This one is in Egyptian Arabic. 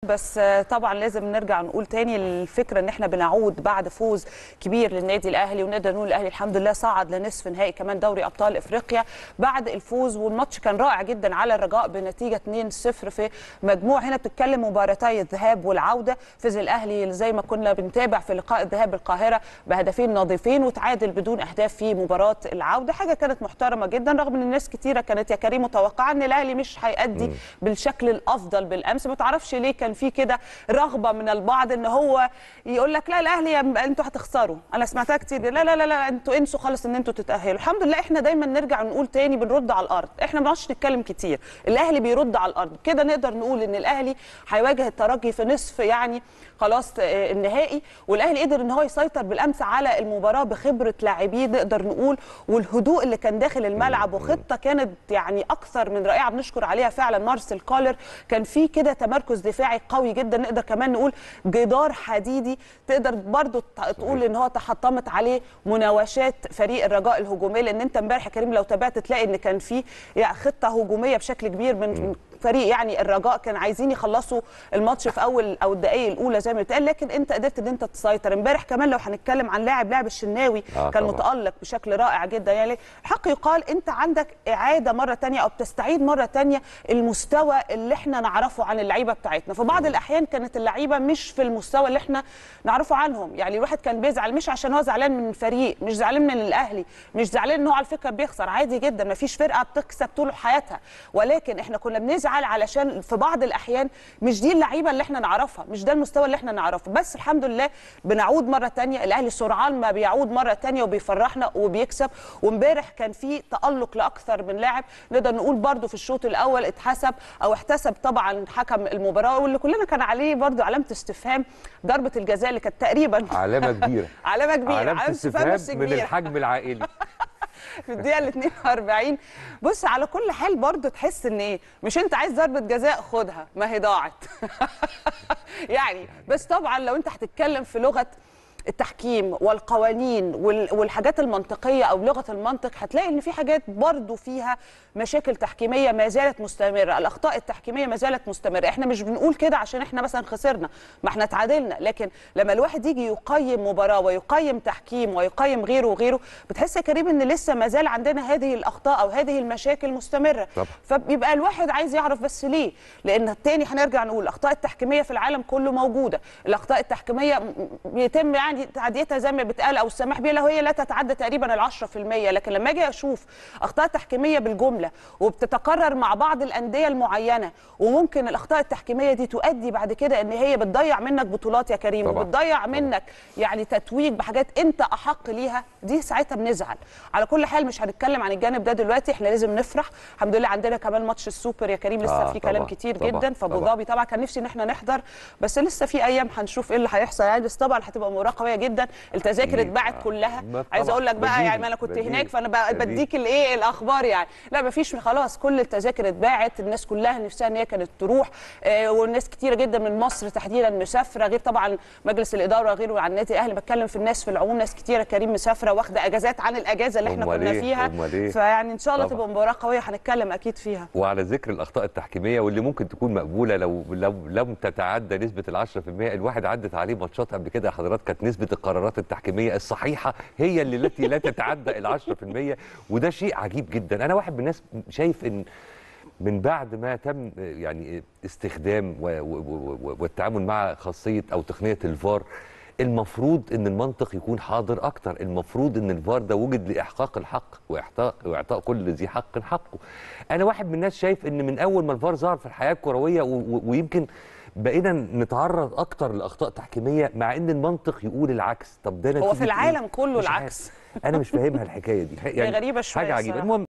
بس آه، طبعا لازم نرجع نقول تاني الفكره ان احنا بنعود بعد فوز كبير للنادي الاهلي ونقدر نقول الاهلي الحمد لله صعد لنصف نهائي كمان دوري ابطال افريقيا بعد الفوز والماتش كان رائع جدا على الرجاء بنتيجه 2-0 في مجموع هنا بتتكلم مباراتي الذهاب والعوده فاز الاهلي زي ما كنا بنتابع في لقاء الذهاب بالقاهره بهدفين نظيفين وتعادل بدون اهداف في مباراه العوده حاجه كانت محترمه جدا رغم ان الناس كتيره كانت يا كريم متوقعه ان الاهلي مش هيأدي بالشكل الافضل بالامس ما تعرفش ليه كان في كده رغبه من البعض ان هو يقول لك لا الاهلي يا- انتوا هتخسروا انا سمعتها كتير لا لا لا لا انتوا انسوا خالص ان انتوا تتاهلوا الحمد لله احنا دايما نرجع نقول تاني بنرد على الارض احنا ما بنقعدش نتكلم كتير الاهلي بيرد على الارض كده نقدر نقول ان الاهلي هيواجه الترجي في نصف يعني خلاص آه، النهائي والاهلي قدر ان هو يسيطر بالامس على المباراه بخبره لاعبيه نقدر نقول والهدوء اللي كان داخل الملعب وخطه كانت يعني اكثر من رائعه بنشكر عليها فعلا مارسيل كولر كان في كده تمركز دفاعي قوي جدا نقدر كمان نقول جدار حديدي تقدر برضو ت- تقول ان هو تحطمت عليه مناوشات فريق الرجاء الهجوميه لان انت امبارح يا كريم لو تابعت تلاقي ان كان في يعني خطه هجوميه بشكل كبير من فريق يعني الرجاء كان عايزين يخلصوا الماتش في اول او الدقائق الاولى زي ما بيتقال لكن انت قدرت ان انت تسيطر امبارح كمان لو هنتكلم عن لاعب لاعب الشناوي آه كان طبعاً. متالق بشكل رائع جدا يعني الحق يقال انت عندك اعاده مره تانية او بتستعيد مره تانية المستوى اللي احنا نعرفه عن اللعيبه بتاعتنا في بعض الاحيان كانت اللعيبه مش في المستوى اللي احنا نعرفه عنهم يعني الواحد كان بيزعل مش عشان هو زعلان من الفريق مش زعلان من الاهلي مش زعلان ان هو على فكره بيخسر عادي جدا ما فيش فرقه بتكسب طول حياتها ولكن احنا كنا بنزعل علشان في بعض الاحيان مش دي اللعيبه اللي احنا نعرفها مش ده المستوى اللي احنا نعرفه بس الحمد لله بنعود مره تانية الاهلي سرعان ما بيعود مره تانية وبيفرحنا وبيكسب وامبارح كان في تالق لاكثر من لاعب نقدر نقول برده في الشوط الاول اتحسب او احتسب طبعا حكم المباراه واللي كلنا كان عليه برده علامه استفهام ضربه الجزاء اللي كانت تقريبا علامه كبيره علامه كبيره علامه استفهام بس من كبيرة. الحجم العائلي في الدقيقه ال 42 بص على كل حال برضو تحس ان ايه مش انت عايز ضربه جزاء خدها ما هي ضاعت يعني بس طبعا لو انت هتتكلم في لغه التحكيم والقوانين وال- والحاجات المنطقيه او لغه المنطق هتلاقي ان في حاجات برضو فيها مشاكل تحكيميه ما زالت مستمره الاخطاء التحكيميه ما زالت مستمره احنا مش بنقول كده عشان احنا مثلا خسرنا ما احنا تعادلنا لكن لما الواحد يجي يقيم مباراه ويقيم تحكيم ويقيم غيره وغيره بتحس يا كريم ان لسه ما زال عندنا هذه الاخطاء او هذه المشاكل مستمره طبعا. فبيبقى الواحد عايز يعرف بس ليه لان التاني هنرجع نقول الاخطاء التحكيميه في العالم كله موجوده الاخطاء التحكيميه م- م- بيتم يعني تعديتها زي ما بتقال او السماح بها وهي لا تتعدى تقريبا ال 10% لكن لما اجي اشوف اخطاء تحكيميه بالجمله وبتتكرر مع بعض الانديه المعينه وممكن الاخطاء التحكيميه دي تؤدي بعد كده ان هي بتضيع منك بطولات يا كريم طبعا. وبتضيع منك يعني تتويج بحاجات انت احق ليها دي ساعتها بنزعل على كل حال مش هنتكلم عن الجانب ده دلوقتي احنا لازم نفرح الحمد لله عندنا كمان ماتش السوبر يا كريم لسه آه، في كلام طبعا، كتير طبعا، جدا في ابو طبعا. ظبي طبعا كان نفسي ان احنا نحضر بس لسه في ايام هنشوف ايه اللي هيحصل يعني بس طبعا هتبقى مباراه قويه جدا التذاكر أكيد. اتباعت آه. كلها ما عايزه طبعا. اقول لك بقى بديهي، يعني ما انا كنت بديهي، هناك فانا بقى بديهي. بديك الايه الاخبار يعني لا ما فيش خلاص كل التذاكر اتباعت الناس كلها نفسها ان هي كانت تروح آه والناس كتيره جدا من مصر تحديدا مسافره غير طبعا مجلس الاداره وغيره عن النادي الاهلي بتكلم في الناس في العموم ناس كتيره كريم مسافره واخده اجازات عن الاجازه اللي احنا أمال كنا إيه؟ فيها أمال إيه؟ فيعني ان شاء الله طبعا. تبقى مباراه قويه هنتكلم اكيد فيها وعلى ذكر الاخطاء التحكيميه واللي ممكن تكون مقبوله لو لو لم تتعدى نسبه ال 10% الواحد عدت عليه ماتشات قبل كده يا حضرات كانت نسبه القرارات التحكيميه الصحيحه هي اللي التي لا تتعدى ال 10% وده شيء عجيب جدا انا واحد من الناس شايف ان من بعد ما تم يعني استخدام و- و- و- والتعامل مع خاصيه او تقنيه الفار المفروض ان المنطق يكون حاضر اكتر المفروض ان الفار ده وجد لاحقاق الحق واعطاء واعطاء كل ذي حق حقه انا واحد من الناس شايف ان من اول ما الفار ظهر في الحياه الكرويه و- و- ويمكن بقينا نتعرض اكتر لاخطاء تحكيميه مع ان المنطق يقول العكس طب ده هو نتيجة في إيه؟ العالم كله مش عارف. العكس انا مش فاهمها الحكايه دي هي غريبه شويه حاجه عجيبه الصراحة. المهم